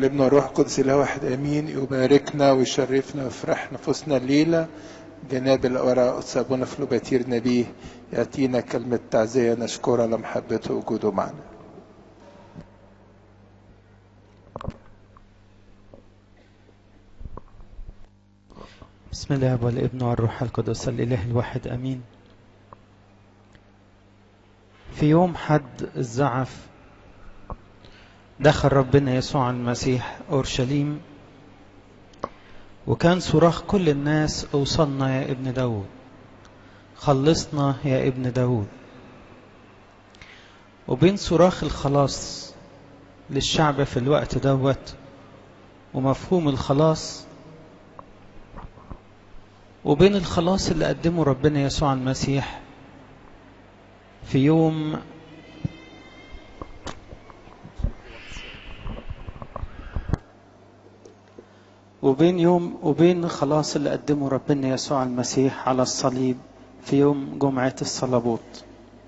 والابن والروح القدس اله واحد امين يباركنا ويشرفنا ويفرح نفوسنا الليله جناب الأوراء أبونا فلوباتير نبيه يأتينا كلمة تعزية نشكر على محبته وجوده معنا بسم الله والابن والروح القدس الإله الواحد أمين في يوم حد الزعف دخل ربنا يسوع المسيح أورشليم وكان صراخ كل الناس اوصلنا يا ابن داود خلصنا يا ابن داود وبين صراخ الخلاص للشعب في الوقت دوت ومفهوم الخلاص وبين الخلاص اللي قدمه ربنا يسوع المسيح في يوم وبين يوم وبين خلاص اللي قدمه ربنا يسوع المسيح على الصليب في يوم جمعة الصلبوت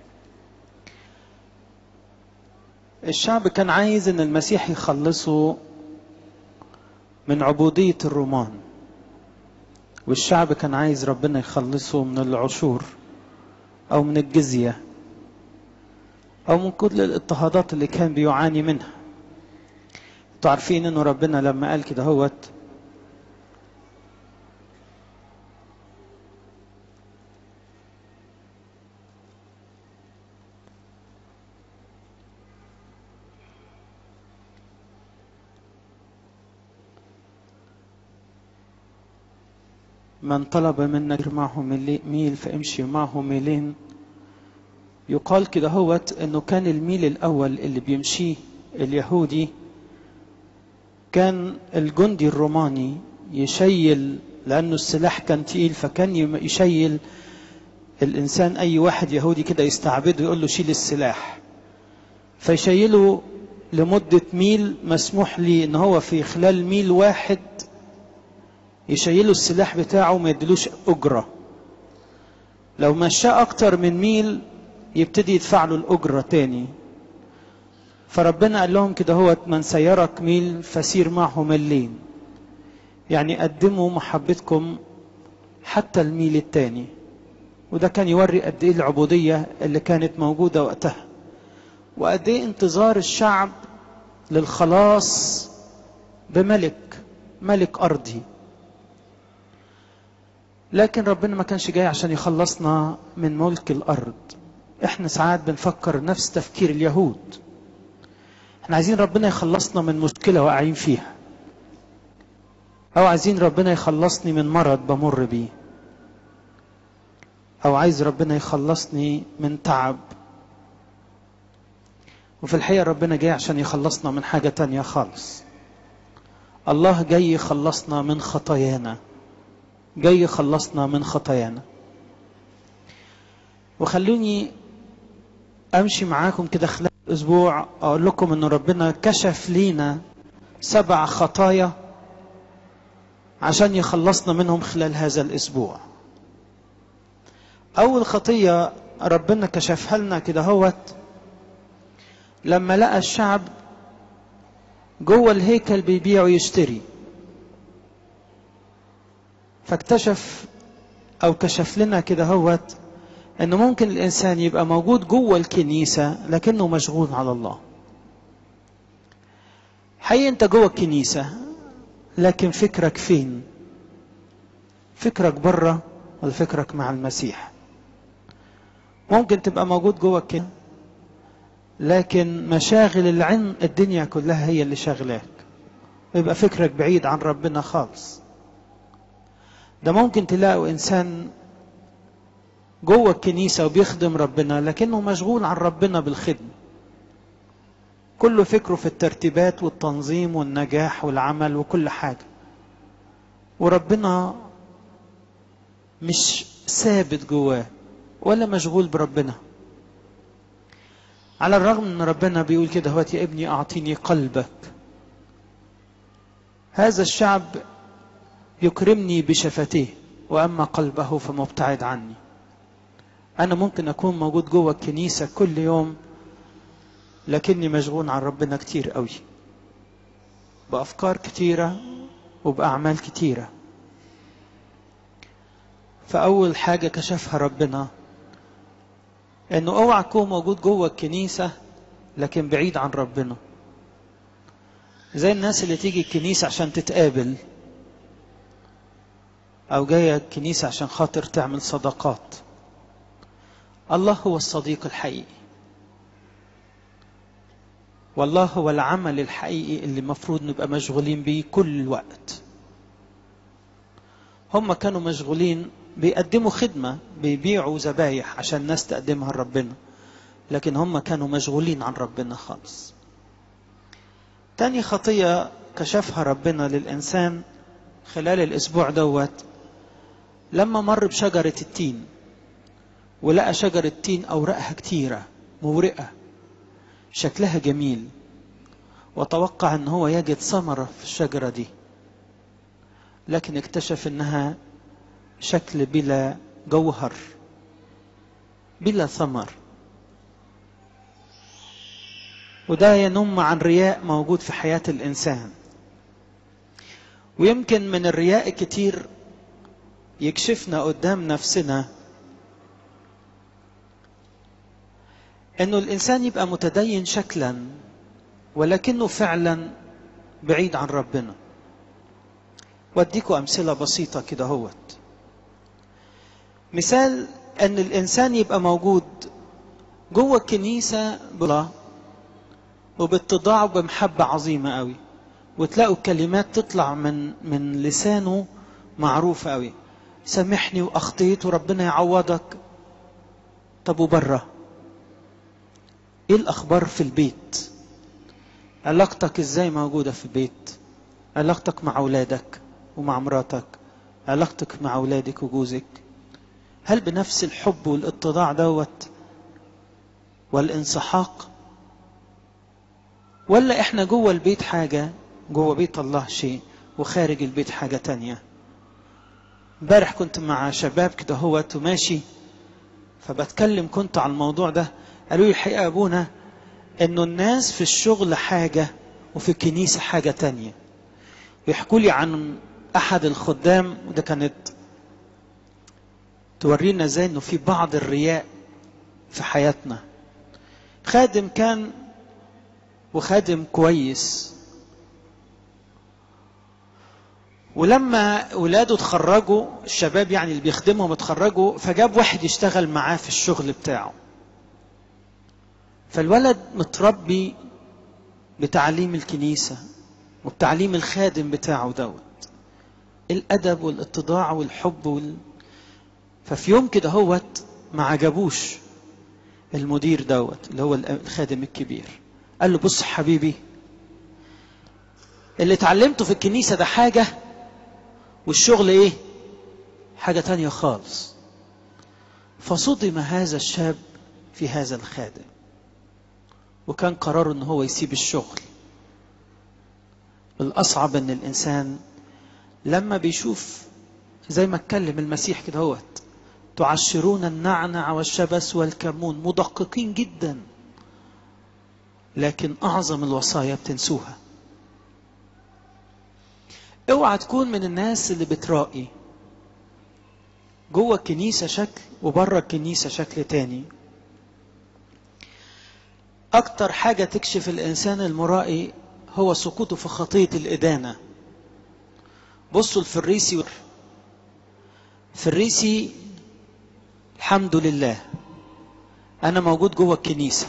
الشعب كان عايز ان المسيح يخلصه من عبودية الرومان والشعب كان عايز ربنا يخلصه من العشور او من الجزية او من كل الاضطهادات اللي كان بيعاني منها انتوا عارفين انه ربنا لما قال كده هوت من طلب منك معه ميل فامشي معه ميلين يقال كده هوت انه كان الميل الاول اللي بيمشيه اليهودي كان الجندي الروماني يشيل لانه السلاح كان تقيل فكان يشيل الانسان اي واحد يهودي كده يستعبده يقول له شيل السلاح فيشيله لمدة ميل مسموح لي ان هو في خلال ميل واحد يشيلوا السلاح بتاعه وما يدلوش أجرة لو مشاه أكتر من ميل يبتدي يدفع له الأجرة تاني فربنا قال لهم كده هو من سيرك ميل فسير معه ميلين يعني قدموا محبتكم حتى الميل التاني وده كان يوري قد ايه العبودية اللي كانت موجودة وقتها وقد ايه انتظار الشعب للخلاص بملك ملك أرضي لكن ربنا ما كانش جاي عشان يخلصنا من ملك الارض احنا ساعات بنفكر نفس تفكير اليهود احنا عايزين ربنا يخلصنا من مشكله واقعين فيها او عايزين ربنا يخلصني من مرض بمر بيه او عايز ربنا يخلصني من تعب وفي الحقيقه ربنا جاي عشان يخلصنا من حاجه تانية خالص الله جاي يخلصنا من خطايانا جاي يخلصنا من خطايانا وخلوني امشي معاكم كده خلال اسبوع اقول لكم ان ربنا كشف لينا سبع خطايا عشان يخلصنا منهم خلال هذا الاسبوع اول خطيه ربنا كشفها لنا كده هوت لما لقى الشعب جوه الهيكل بيبيع ويشتري فاكتشف او كشف لنا كده هوت انه ممكن الانسان يبقى موجود جوه الكنيسه لكنه مشغول على الله حقيقي انت جوه الكنيسه لكن فكرك فين فكرك بره ولا فكرك مع المسيح ممكن تبقى موجود جوه الكنيسه لكن مشاغل العلم الدنيا كلها هي اللي شاغلاك ويبقى فكرك بعيد عن ربنا خالص ده ممكن تلاقوا انسان جوه الكنيسه وبيخدم ربنا لكنه مشغول عن ربنا بالخدمه كله فكره في الترتيبات والتنظيم والنجاح والعمل وكل حاجه وربنا مش ثابت جواه ولا مشغول بربنا على الرغم ان ربنا بيقول كده هو يا ابني اعطيني قلبك هذا الشعب يكرمني بشفتيه واما قلبه فمبتعد عني انا ممكن اكون موجود جوه الكنيسه كل يوم لكني مشغول عن ربنا كتير قوي بأفكار كتيرة وبأعمال كتيرة فأول حاجة كشفها ربنا إنه أوعى تكون موجود جوه الكنيسة لكن بعيد عن ربنا زي الناس اللي تيجي الكنيسة عشان تتقابل أو جاية الكنيسة عشان خاطر تعمل صداقات الله هو الصديق الحقيقي والله هو العمل الحقيقي اللي المفروض نبقى مشغولين بيه كل الوقت هم كانوا مشغولين بيقدموا خدمة بيبيعوا ذبايح عشان الناس تقدمها لربنا لكن هم كانوا مشغولين عن ربنا خالص تاني خطية كشفها ربنا للإنسان خلال الأسبوع دوت لما مر بشجرة التين ولقى شجرة تين أوراقها كتيرة مورقة شكلها جميل وتوقع ان هو يجد ثمرة في الشجرة دي لكن اكتشف انها شكل بلا جوهر بلا ثمر وده ينم عن رياء موجود في حياة الإنسان ويمكن من الرياء كتير يكشفنا قدام نفسنا انه الانسان يبقى متدين شكلا ولكنه فعلا بعيد عن ربنا واديكم امثله بسيطه كده هوت مثال ان الانسان يبقى موجود جوه الكنيسه بلا وباتضاع وبمحبه عظيمه قوي وتلاقوا الكلمات تطلع من من لسانه معروفه قوي سامحني واخطيت وربنا يعوضك طب وبره ايه الاخبار في البيت علاقتك ازاي موجوده في البيت علاقتك مع اولادك ومع مراتك علاقتك مع اولادك وجوزك هل بنفس الحب والاتضاع دوت والانسحاق ولا احنا جوه البيت حاجه جوه بيت الله شيء وخارج البيت حاجه تانية امبارح كنت مع شباب كده هوت وماشي فبتكلم كنت على الموضوع ده قالوا لي الحقيقة يا أبونا إنه الناس في الشغل حاجة وفي الكنيسة حاجة تانية ويحكوا لي عن أحد الخدام وده كانت تورينا ازاي إنه في بعض الرياء في حياتنا خادم كان وخادم كويس ولما ولاده اتخرجوا الشباب يعني اللي بيخدمهم اتخرجوا فجاب واحد يشتغل معاه في الشغل بتاعه فالولد متربي بتعليم الكنيسة وبتعليم الخادم بتاعه دوت الأدب والاتضاع والحب وال... ففي يوم كده هوت ما عجبوش المدير دوت اللي هو الخادم الكبير قال له بص حبيبي اللي اتعلمته في الكنيسة ده حاجة والشغل ايه حاجة تانية خالص فصدم هذا الشاب في هذا الخادم وكان قراره ان هو يسيب الشغل الاصعب ان الانسان لما بيشوف زي ما اتكلم المسيح كده هوت تعشرون النعنع والشبس والكمون مدققين جدا لكن اعظم الوصايا بتنسوها اوعى تكون من الناس اللي بترائي جوه الكنيسة شكل وبره الكنيسة شكل تاني أكتر حاجة تكشف الإنسان المرائي هو سقوطه في خطية الإدانة بصوا الفريسي فريسي الحمد لله أنا موجود جوه الكنيسة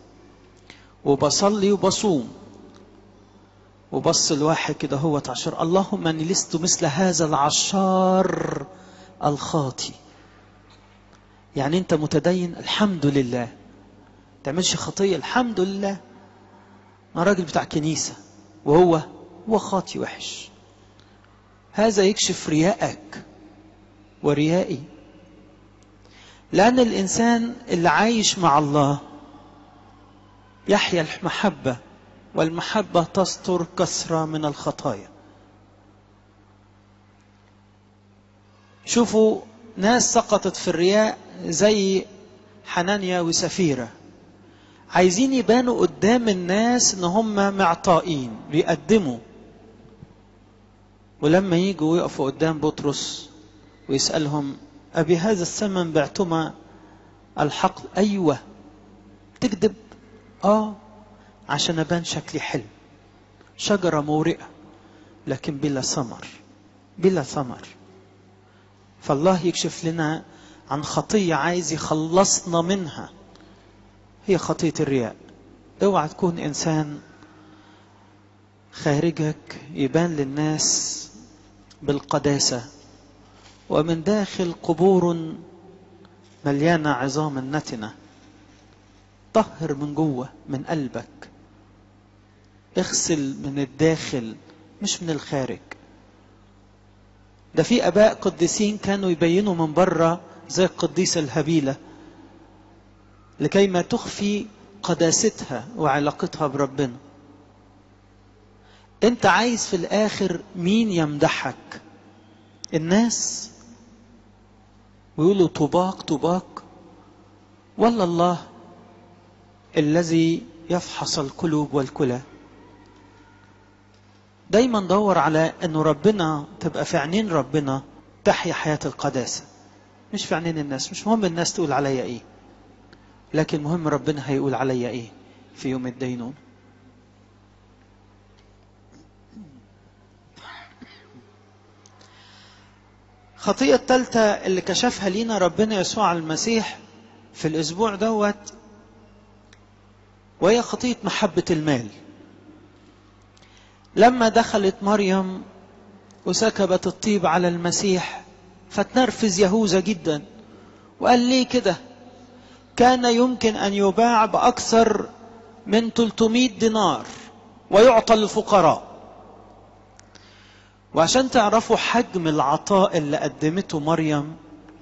وبصلي وبصوم وبص الواحد كده هو عشر اللهم أني لست مثل هذا العشار الخاطي يعني أنت متدين الحمد لله تعملش خطية الحمد لله أنا راجل بتاع كنيسة وهو هو خاطي وحش هذا يكشف رياءك وريائي لأن الإنسان اللي عايش مع الله يحيا المحبة والمحبة تستر كثرة من الخطايا شوفوا ناس سقطت في الرياء زي حنانيا وسفيرة عايزين يبانوا قدام الناس ان هم معطائين بيقدموا ولما يجوا ويقفوا قدام بطرس ويسألهم أبي هذا الثمن بعتما الحق أيوة تكذب آه عشان أبان شكلي حلو شجرة مورئة لكن بلا ثمر بلا ثمر فالله يكشف لنا عن خطية عايز يخلصنا منها هي خطية الرياء اوعى تكون انسان خارجك يبان للناس بالقداسة ومن داخل قبور مليانة عظام نتنة طهر من جوه من قلبك اغسل من الداخل مش من الخارج ده في اباء قديسين كانوا يبينوا من بره زي القديسة الهبيلة لكي ما تخفي قداستها وعلاقتها بربنا انت عايز في الاخر مين يمدحك الناس ويقولوا طباق طباق ولا الله الذي يفحص القلوب والكلى دايما دور على انه ربنا تبقى في عينين ربنا تحيا حياة القداسة مش في عينين الناس مش مهم الناس تقول عليا ايه لكن مهم ربنا هيقول عليا ايه في يوم الدينون خطية التالتة اللي كشفها لينا ربنا يسوع المسيح في الأسبوع دوت وهي خطية محبة المال لما دخلت مريم وسكبت الطيب على المسيح فتنرفز يهوذا جدا وقال ليه كده كان يمكن أن يباع بأكثر من 300 دينار ويعطى للفقراء وعشان تعرفوا حجم العطاء اللي قدمته مريم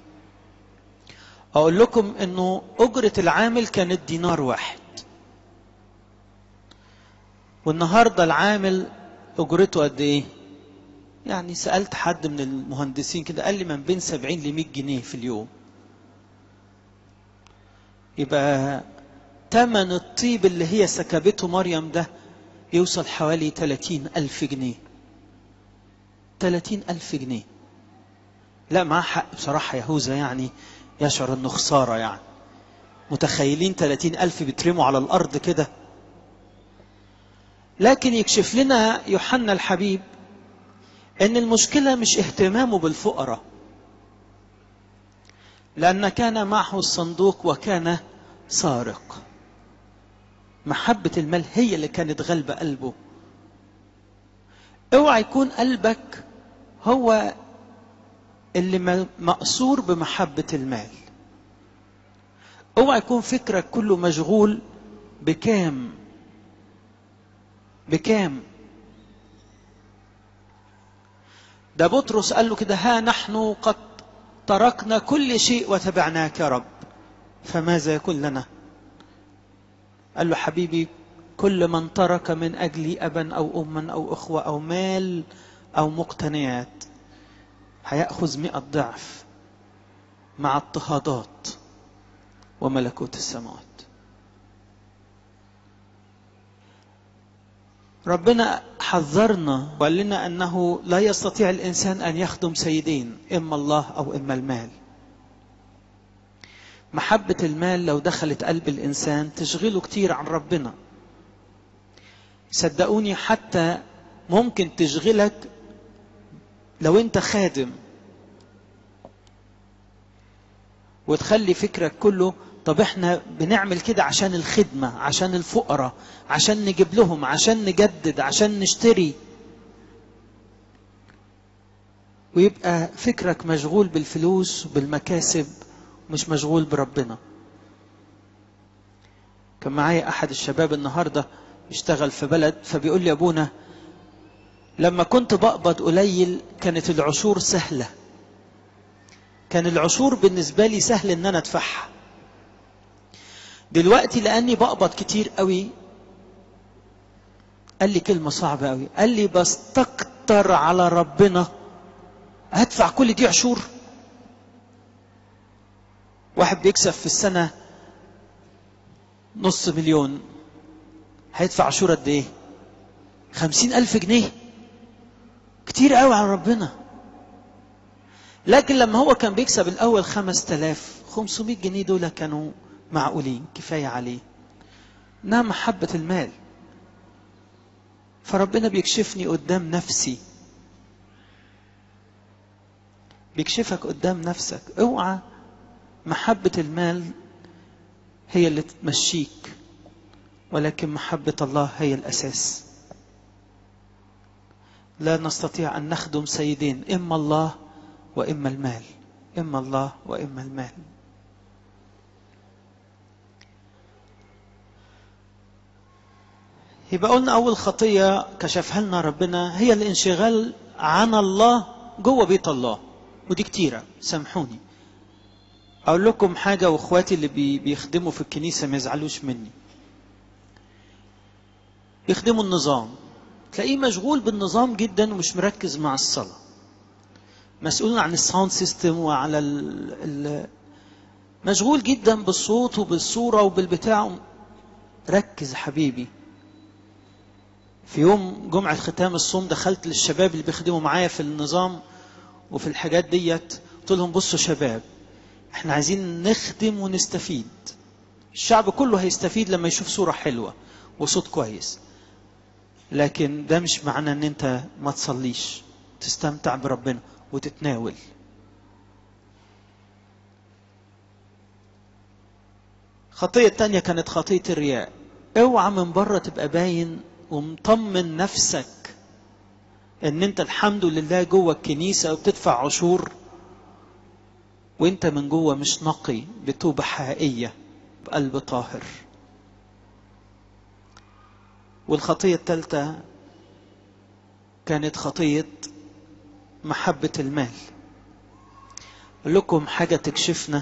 أقول لكم أنه أجرة العامل كانت دينار واحد والنهاردة العامل أجرته قد إيه؟ يعني سألت حد من المهندسين كده قال لي من بين 70 ل 100 جنيه في اليوم يبقى تمن الطيب اللي هي سكبته مريم ده يوصل حوالي 30 ألف جنيه 30 ألف جنيه لا معاه حق بصراحة يهوذا يعني يشعر انه خسارة يعني متخيلين 30 ألف بيترموا على الأرض كده لكن يكشف لنا يوحنا الحبيب ان المشكلة مش اهتمامه بالفقراء لأن كان معه الصندوق وكان سارق محبة المال هي اللي كانت غالبة قلبه اوعى يكون قلبك هو اللي مأسور بمحبة المال اوعى يكون فكرك كله مشغول بكام بكام ده بطرس قال له كده ها نحن قد تركنا كل شيء وتبعناك يا رب فماذا يكون لنا قال له حبيبي كل من ترك من أجلي أبا أو أما أو أخوة أو مال أو مقتنيات هيأخذ مئة ضعف مع اضطهادات وملكوت السماوات ربنا حذرنا وقال لنا أنه لا يستطيع الإنسان أن يخدم سيدين إما الله أو إما المال محبة المال لو دخلت قلب الإنسان تشغله كتير عن ربنا صدقوني حتى ممكن تشغلك لو انت خادم وتخلي فكرك كله طب احنا بنعمل كده عشان الخدمة عشان الفقراء عشان نجيب لهم عشان نجدد عشان نشتري ويبقى فكرك مشغول بالفلوس وبالمكاسب مش مشغول بربنا كان معايا احد الشباب النهارده يشتغل في بلد فبيقول لي ابونا لما كنت بقبض قليل كانت العشور سهلة كان العشور بالنسبة لي سهل ان انا ادفعها دلوقتي لاني بقبض كتير قوي قال لي كلمة صعبة قوي قال لي بستكتر على ربنا هدفع كل دي عشور واحد بيكسب في السنة نص مليون هيدفع عشور قد ايه خمسين ألف جنيه كتير قوي على ربنا لكن لما هو كان بيكسب الاول 5000 500 جنيه دول كانوا معقولين كفايه عليه انها محبه المال فربنا بيكشفني قدام نفسي بيكشفك قدام نفسك اوعى محبة المال هي اللي تمشيك ولكن محبة الله هي الأساس لا نستطيع أن نخدم سيدين إما الله وإما المال إما الله وإما المال يبقى قلنا أول خطية كشفها لنا ربنا هي الانشغال عن الله جوه بيت الله ودي كتيرة سامحوني أقول لكم حاجة وإخواتي اللي بي بيخدموا في الكنيسة ما يزعلوش مني بيخدموا النظام تلاقيه مشغول بالنظام جدا ومش مركز مع الصلاة مسؤول عن الساوند سيستم وعلى ال ال مشغول جدا بالصوت وبالصورة وبالبتاع ركز حبيبي في يوم جمعة ختام الصوم دخلت للشباب اللي بيخدموا معايا في النظام وفي الحاجات ديت قلت لهم بصوا شباب احنا عايزين نخدم ونستفيد الشعب كله هيستفيد لما يشوف صورة حلوة وصوت كويس لكن ده مش معنى ان انت ما تصليش تستمتع بربنا وتتناول خطية تانية كانت خطية الرياء اوعى من بره تبقى باين ومطمن نفسك ان انت الحمد لله جوه الكنيسة وبتدفع عشور وانت من جوه مش نقي بتوبة حقيقية بقلب طاهر والخطية الثالثة كانت خطية محبة المال أقول لكم حاجة تكشفنا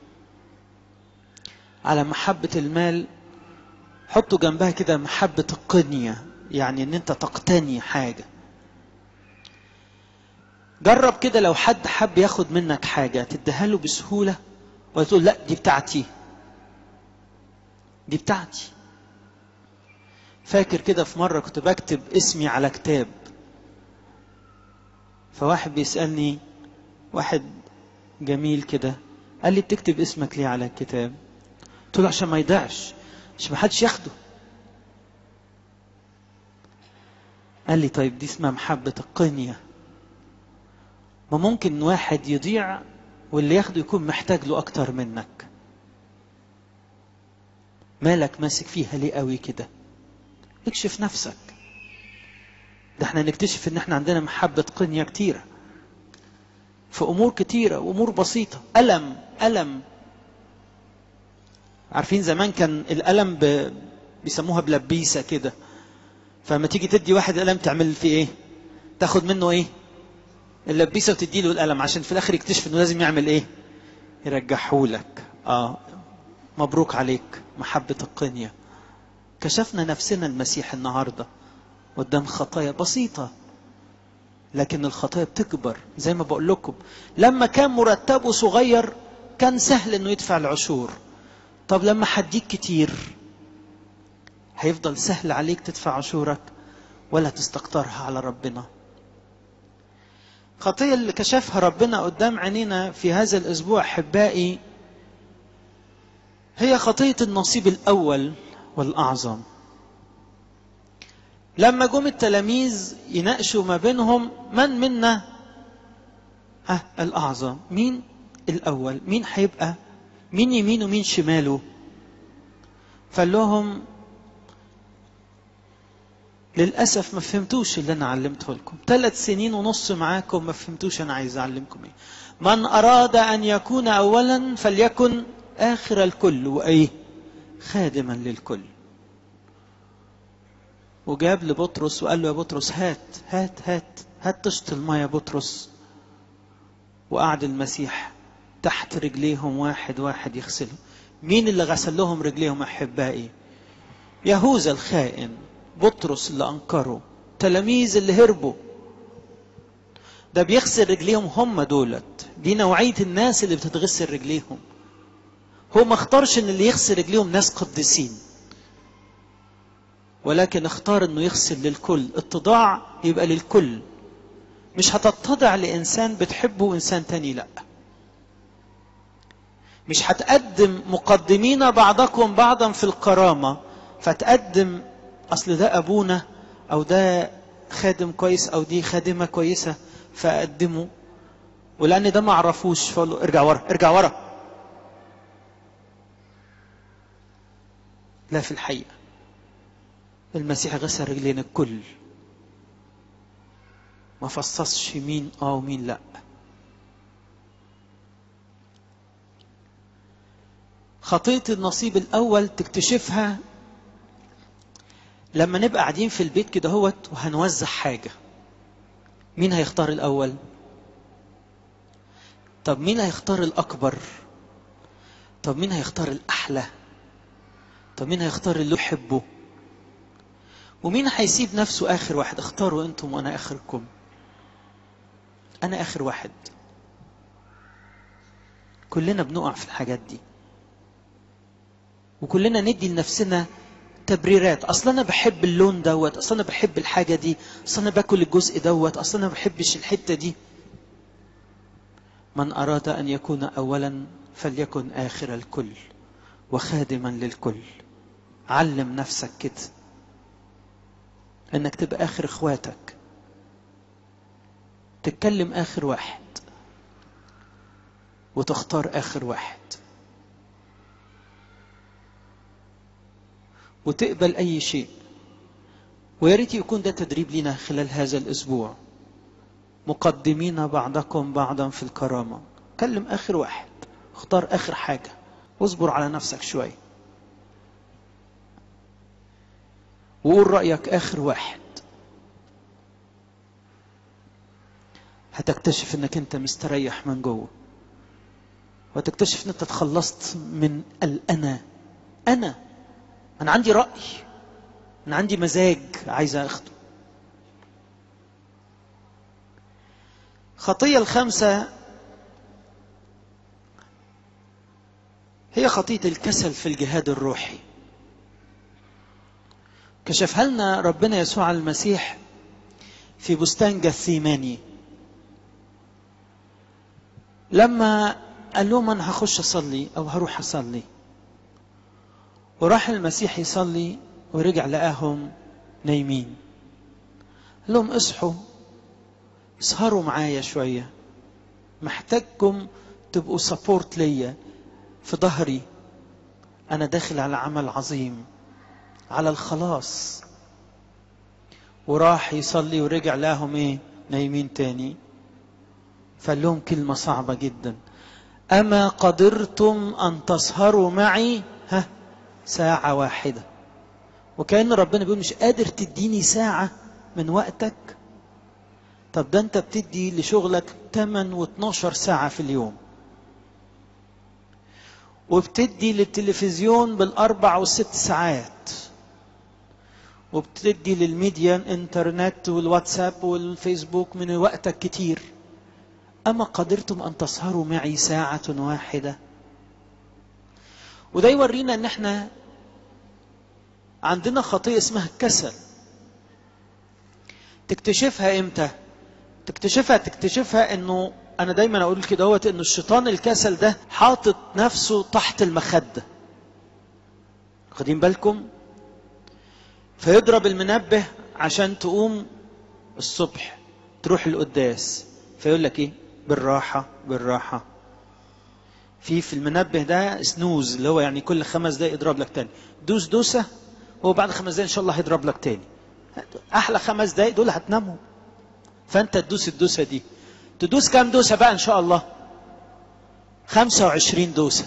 على محبة المال حطوا جنبها كده محبة القنية يعني ان انت تقتني حاجة جرب كده لو حد حب ياخد منك حاجة تديها له بسهولة ولا تقول لا دي بتاعتي دي بتاعتي فاكر كده في مرة كنت بكتب اسمي على كتاب فواحد بيسألني واحد جميل كده قال لي بتكتب اسمك ليه على الكتاب قلت له عشان ما يضيعش عشان ما حدش ياخده قال لي طيب دي اسمها محبة القنية ما ممكن واحد يضيع واللي ياخده يكون محتاج له أكتر منك مالك ماسك فيها ليه قوي كده اكشف نفسك ده احنا نكتشف ان احنا عندنا محبة قنية كتيرة في امور كتيرة وامور بسيطة ألم ألم عارفين زمان كان الألم ب... بيسموها بلبيسة كده فلما تيجي تدي واحد قلم تعمل فيه ايه تاخد منه ايه اللبيسة وتدي له القلم عشان في الاخر يكتشف انه لازم يعمل ايه يرجحهولك اه مبروك عليك محبة القنية كشفنا نفسنا المسيح النهاردة قدام خطايا بسيطة لكن الخطايا بتكبر زي ما بقول لكم لما كان مرتبه صغير كان سهل انه يدفع العشور طب لما حديك كتير هيفضل سهل عليك تدفع عشورك ولا تستقطرها على ربنا خطية اللي كشفها ربنا قدام عينينا في هذا الأسبوع أحبائي هي خطية النصيب الأول والأعظم لما جم التلاميذ يناقشوا ما بينهم من منا ها الأعظم مين الأول مين هيبقى مين يمينه مين شماله فقال لهم للأسف ما فهمتوش اللي أنا علمته لكم ثلاث سنين ونص معاكم ما فهمتوش أنا عايز أعلمكم إيه من أراد أن يكون أولا فليكن آخر الكل وإيه خادما للكل وجاب لبطرس وقال له يا بطرس هات هات هات هات طشت الماء يا بطرس وقعد المسيح تحت رجليهم واحد واحد يغسلهم مين اللي غسل لهم رجليهم احبائي يهوذا الخائن بطرس اللي انكره تلاميذ اللي هربوا ده بيغسل رجليهم هم دولت دي نوعيه الناس اللي بتتغسل رجليهم هو ما اختارش ان اللي يغسل رجليهم ناس قديسين ولكن اختار انه يغسل للكل اتضاع يبقى للكل مش هتتضع لإنسان بتحبه وإنسان تاني لأ مش هتقدم مقدمين بعضكم بعضا في الكرامة فتقدم أصل ده أبونا أو ده خادم كويس أو دي خادمة كويسة فأقدمه ولأن ده ما أعرفوش فأقول له ارجع ورا ارجع ورا لا في الحقيقة المسيح غسل رجلين الكل ما فصصش مين اه ومين لا خطية النصيب الأول تكتشفها لما نبقى قاعدين في البيت كده هوت وهنوزع حاجة مين هيختار الأول طب مين هيختار الأكبر طب مين هيختار الأحلى طب مين هيختار اللي يحبه ومين هيسيب نفسه آخر واحد اختاروا أنتم وأنا آخركم أنا آخر واحد كلنا بنقع في الحاجات دي وكلنا ندي لنفسنا تبريرات اصل انا بحب اللون دوت اصل انا بحب الحاجه دي اصل انا باكل الجزء دوت اصل انا ما بحبش الحته دي من اراد ان يكون اولا فليكن اخر الكل وخادما للكل علم نفسك كده انك تبقى اخر اخواتك تتكلم اخر واحد وتختار اخر واحد وتقبل أي شيء ويا ريت يكون ده تدريب لنا خلال هذا الأسبوع مقدمين بعضكم بعضا في الكرامة كلم آخر واحد اختار آخر حاجة واصبر على نفسك شوية وقول رأيك آخر واحد هتكتشف انك انت مستريح من جوه وهتكتشف ان انت اتخلصت من الأنا أنا أنا عندي رأي أنا عندي مزاج عايز أخده خطية الخامسة هي خطية الكسل في الجهاد الروحي كشفها لنا ربنا يسوع المسيح في بستان جثيماني لما قال لهم انا هخش اصلي او هروح اصلي وراح المسيح يصلي ورجع لقاهم نايمين قال لهم اصحوا اسهروا معايا شوية محتاجكم تبقوا سبورت ليا في ظهري أنا داخل على عمل عظيم على الخلاص وراح يصلي ورجع لهم ايه نايمين تاني فقال لهم كلمة صعبة جدا أما قدرتم أن تسهروا معي ها ساعة واحدة وكأن ربنا بيقول مش قادر تديني ساعة من وقتك طب ده انت بتدي لشغلك 8 و12 ساعة في اليوم وبتدي للتلفزيون بالأربع والست ساعات وبتدي للميديا الانترنت والواتساب والفيسبوك من وقتك كتير أما قدرتم أن تسهروا معي ساعة واحدة وده يورينا ان احنا عندنا خطية اسمها الكسل تكتشفها امتى تكتشفها تكتشفها انه انا دايما اقول كده هو ان الشيطان الكسل ده حاطط نفسه تحت المخدة واخدين بالكم فيضرب المنبه عشان تقوم الصبح تروح القداس فيقول لك ايه بالراحة بالراحة في في المنبه ده سنوز اللي هو يعني كل خمس دقايق يضرب لك تاني دوس دوسة هو بعد خمس دقايق ان شاء الله هيضرب لك تاني احلى خمس دقايق دول هتناموا فانت تدوس الدوسة دي تدوس كام دوسة بقى ان شاء الله 25 دوسة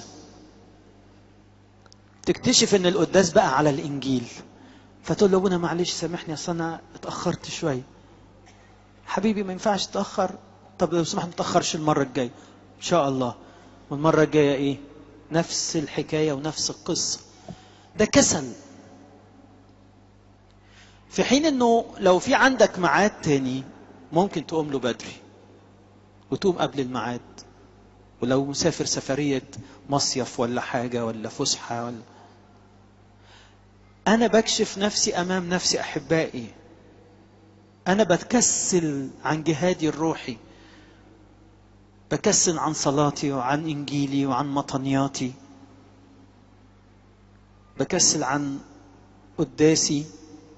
تكتشف ان القداس بقى على الانجيل فتقول له ابونا معلش سامحني اصل انا اتاخرت شويه حبيبي ما ينفعش تاخر طب لو سمحت ما تاخرش المره الجايه ان شاء الله والمره الجايه ايه نفس الحكايه ونفس القصه ده كسل في حين انه لو في عندك ميعاد تاني ممكن تقوم له بدري وتقوم قبل الميعاد ولو مسافر سفرية مصيف ولا حاجة ولا فسحة ولا أنا بكشف نفسي أمام نفسي أحبائي أنا بتكسل عن جهادي الروحي بكسل عن صلاتي وعن إنجيلي وعن مطنياتي بكسل عن قداسي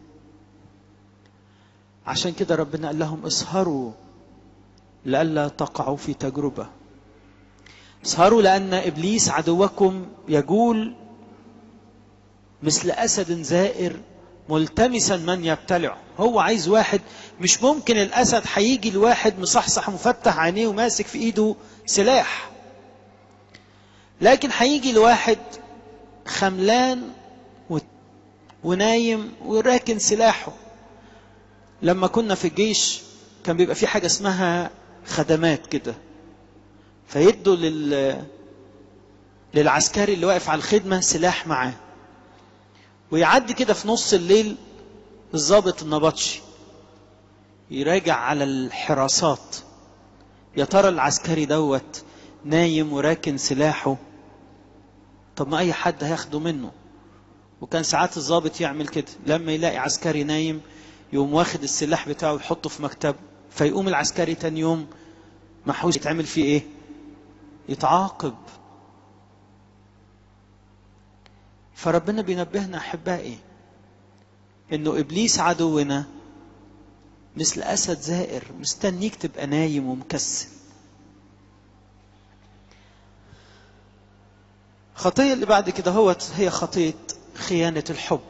عشان كده ربنا قال لهم اسهروا لئلا تقعوا في تجربة اسهروا لأن إبليس عدوكم يجول مثل أسد زائر ملتمسا من يبتلعه هو عايز واحد مش ممكن الأسد هيجي لواحد مصحصح مفتح عينيه وماسك في إيده سلاح لكن هيجي لواحد خملان ونايم وراكن سلاحه لما كنا في الجيش كان بيبقى في حاجة اسمها خدمات كده فيدوا لل للعسكري اللي واقف على الخدمة سلاح معاه ويعدي كده في نص الليل الضابط النبطشي يراجع على الحراسات يا ترى العسكري دوت نايم وراكن سلاحه طب ما اي حد هياخده منه وكان ساعات الضابط يعمل كده لما يلاقي عسكري نايم يقوم واخد السلاح بتاعه ويحطه في مكتبه فيقوم العسكري تاني يوم محوش يتعمل فيه ايه يتعاقب فربنا بينبهنا احبائي انه ابليس عدونا مثل اسد زائر مستنيك تبقى نايم ومكسل خطيه اللي بعد كده هوت هي خطيه خيانه الحب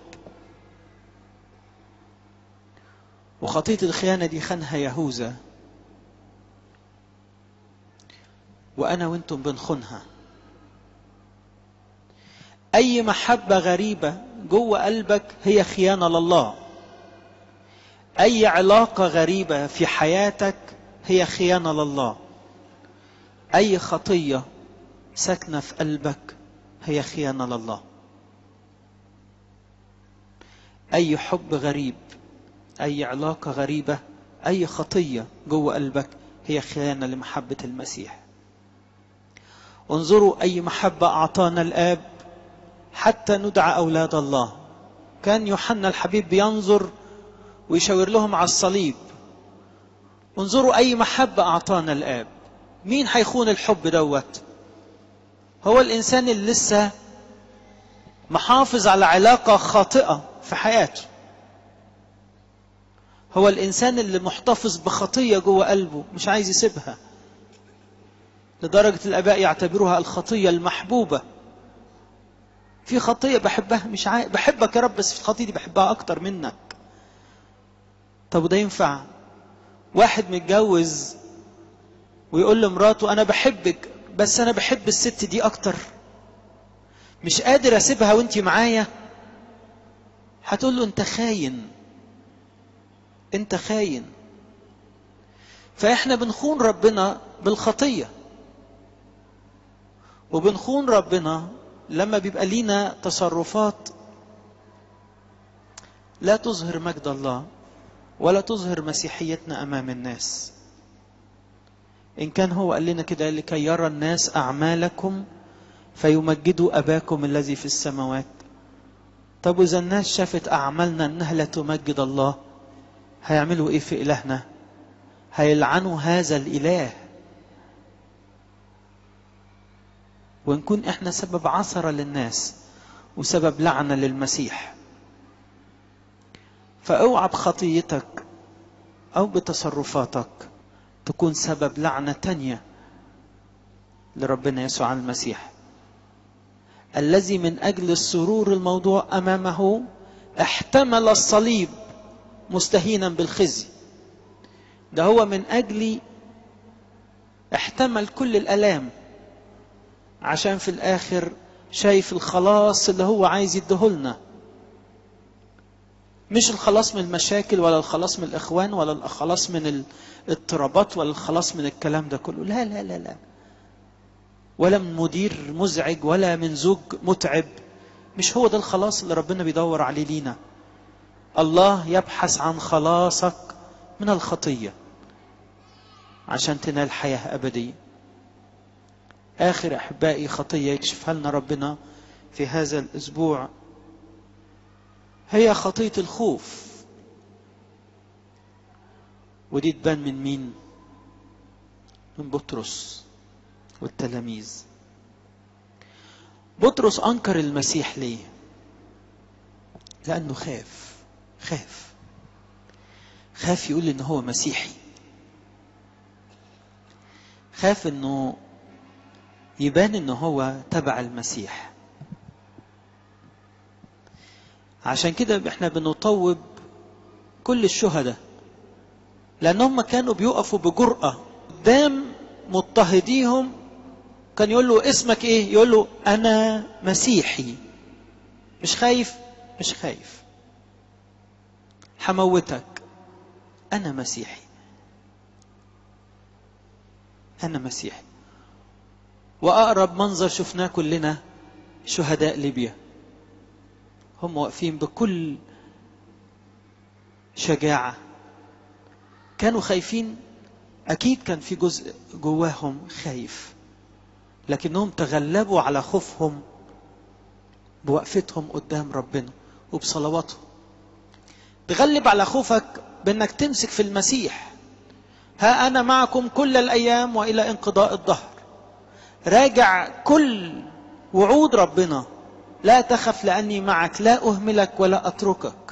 وخطيه الخيانه دي خانها يهوذا وانا وانتم بنخونها اي محبه غريبه جوه قلبك هي خيانه لله اي علاقه غريبه في حياتك هي خيانه لله اي خطيه ساكنه في قلبك هي خيانه لله اي حب غريب اي علاقه غريبه اي خطيه جوه قلبك هي خيانه لمحبه المسيح انظروا اي محبه اعطانا الاب حتى ندعى أولاد الله كان يوحنا الحبيب بينظر ويشاور لهم على الصليب انظروا أي محبة أعطانا الآب مين هيخون الحب دوت هو الإنسان اللي لسه محافظ على علاقة خاطئة في حياته هو الإنسان اللي محتفظ بخطية جوه قلبه مش عايز يسيبها لدرجة الآباء يعتبروها الخطية المحبوبة في خطية بحبها مش عاي... بحبك يا رب بس في الخطية دي بحبها أكتر منك طب وده ينفع واحد متجوز ويقول لمراته أنا بحبك بس أنا بحب الست دي أكتر مش قادر أسيبها وأنت معايا هتقول له أنت خاين أنت خاين فإحنا بنخون ربنا بالخطية وبنخون ربنا لما بيبقى لينا تصرفات لا تظهر مجد الله ولا تظهر مسيحيتنا امام الناس ان كان هو قال لنا كده لكي يرى الناس اعمالكم فيمجدوا اباكم الذي في السماوات طب واذا الناس شافت اعمالنا انها لا تمجد الله هيعملوا ايه في الهنا هيلعنوا هذا الاله ونكون احنا سبب عثرة للناس وسبب لعنة للمسيح فاوعى بخطيتك او بتصرفاتك تكون سبب لعنة تانية لربنا يسوع المسيح الذي من اجل السرور الموضوع امامه احتمل الصليب مستهينا بالخزي ده هو من اجلي احتمل كل الالام عشان في الاخر شايف الخلاص اللي هو عايز يديهولنا مش الخلاص من المشاكل ولا الخلاص من الاخوان ولا الخلاص من الاضطرابات ولا الخلاص من الكلام ده كله لا لا لا لا ولا من مدير مزعج ولا من زوج متعب مش هو ده الخلاص اللي ربنا بيدور عليه لينا الله يبحث عن خلاصك من الخطيه عشان تنال حياه ابديه آخر أحبائي خطية يكشفها لنا ربنا في هذا الأسبوع هي خطية الخوف ودي تبان من مين من بطرس والتلاميذ بطرس انكر المسيح ليه لانه خاف خاف خاف يقول ان هو مسيحي خاف انه يبان ان هو تبع المسيح عشان كده احنا بنطوب كل الشهداء لان هم كانوا بيقفوا بجرأة قدام مضطهديهم كان يقول له اسمك ايه يقول له انا مسيحي مش خايف مش خايف هموتك انا مسيحي انا مسيحي واقرب منظر شفناه كلنا شهداء ليبيا هم واقفين بكل شجاعه كانوا خايفين اكيد كان في جزء جواهم خايف لكنهم تغلبوا على خوفهم بوقفتهم قدام ربنا وبصلواتهم تغلب على خوفك بانك تمسك في المسيح ها انا معكم كل الايام والى انقضاء الدهر راجع كل وعود ربنا لا تخف لاني معك لا اهملك ولا اتركك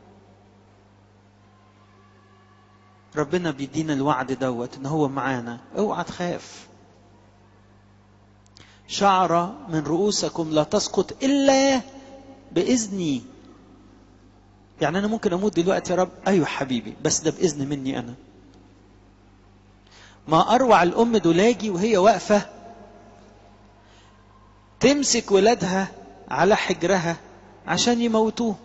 ربنا بيدينا الوعد دوت ان هو معانا اوعى تخاف شعرة من رؤوسكم لا تسقط الا باذني يعني انا ممكن اموت دلوقتي يا رب ايوه حبيبي بس ده باذن مني انا ما اروع الام دولاجي وهي واقفه تمسك ولادها على حجرها عشان يموتوه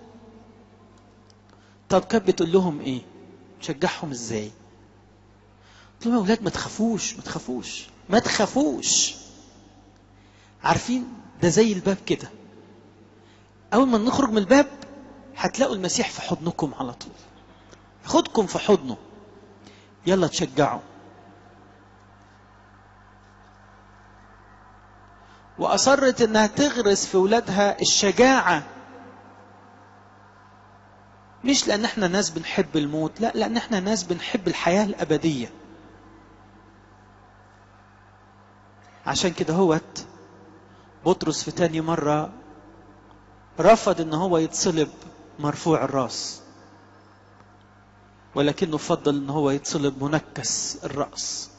طب كانت بتقول لهم ايه تشجعهم ازاي قلت لهم يا اولاد ما تخافوش ما تخافوش ما تخافوش عارفين ده زي الباب كده اول ما نخرج من الباب هتلاقوا المسيح في حضنكم على طول خدكم في حضنه يلا تشجعوا واصرت انها تغرس في ولادها الشجاعه مش لان احنا ناس بنحب الموت لا لان احنا ناس بنحب الحياه الابديه عشان كده هوت بطرس في تاني مره رفض ان هو يتصلب مرفوع الراس ولكنه فضل ان هو يتصلب منكس الراس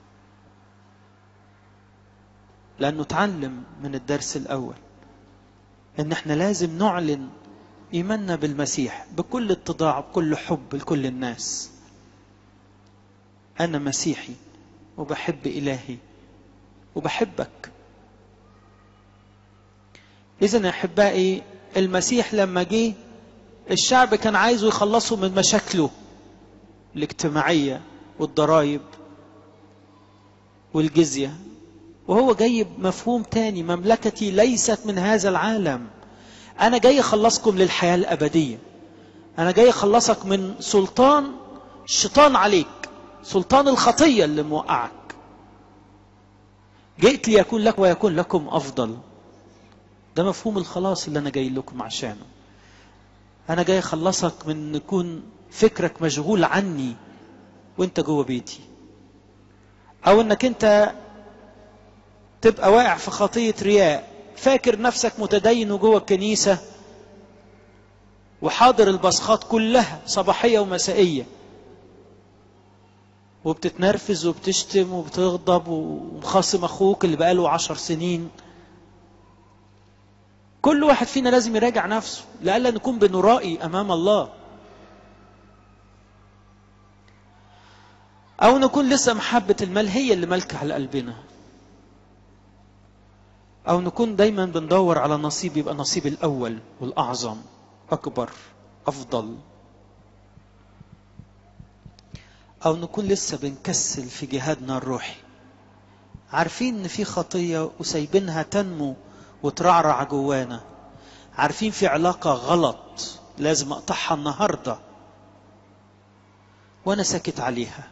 لانه اتعلم من الدرس الاول ان احنا لازم نعلن ايماننا بالمسيح بكل اتضاع بكل حب لكل الناس انا مسيحي وبحب الهي وبحبك اذا يا احبائي المسيح لما جه الشعب كان عايزه يخلصه من مشاكله الاجتماعيه والضرائب والجزيه وهو جاي بمفهوم تاني مملكتي ليست من هذا العالم انا جاي اخلصكم للحياه الابديه انا جاي اخلصك من سلطان الشيطان عليك سلطان الخطيه اللي موقعك جئت ليكون لك ويكون لكم افضل ده مفهوم الخلاص اللي انا جاي لكم عشانه انا جاي اخلصك من ان يكون فكرك مشغول عني وانت جوه بيتي او انك انت تبقى واقع في خطيه رياء فاكر نفسك متدين جوه الكنيسه وحاضر البصخات كلها صباحيه ومسائيه وبتتنرفز وبتشتم وبتغضب ومخاصم اخوك اللي بقاله عشر سنين كل واحد فينا لازم يراجع نفسه لئلا نكون بنرائي امام الله او نكون لسه محبه المال هي اللي مالكه على قلبنا او نكون دايما بندور على نصيب يبقى نصيب الاول والاعظم اكبر افضل او نكون لسه بنكسل في جهادنا الروحي عارفين ان في خطيه وسايبينها تنمو وترعرع جوانا عارفين في علاقه غلط لازم اقطعها النهارده وانا ساكت عليها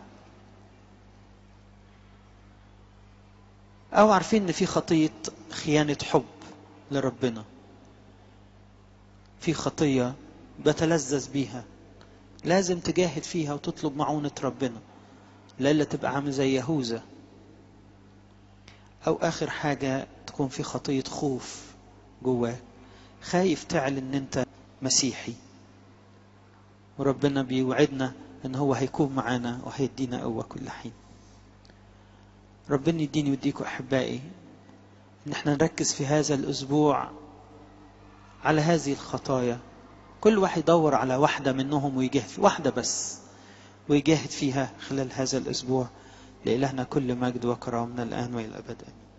او عارفين ان في خطيه خيانه حب لربنا في خطيه بتلذذ بيها لازم تجاهد فيها وتطلب معونة ربنا لألا تبقى عامل زي يهوذا أو آخر حاجة تكون في خطية خوف جواك خايف تعلن إن أنت مسيحي وربنا بيوعدنا إن هو هيكون معانا وهيدينا قوة كل حين ربنا يديني ويديكم أحبائي إن احنا نركز في هذا الأسبوع على هذه الخطايا كل واحد يدور على واحدة منهم ويجاهد في واحدة بس ويجاهد فيها خلال هذا الأسبوع لإلهنا كل مجد وكرامنا الآن وإلى الأبد آمين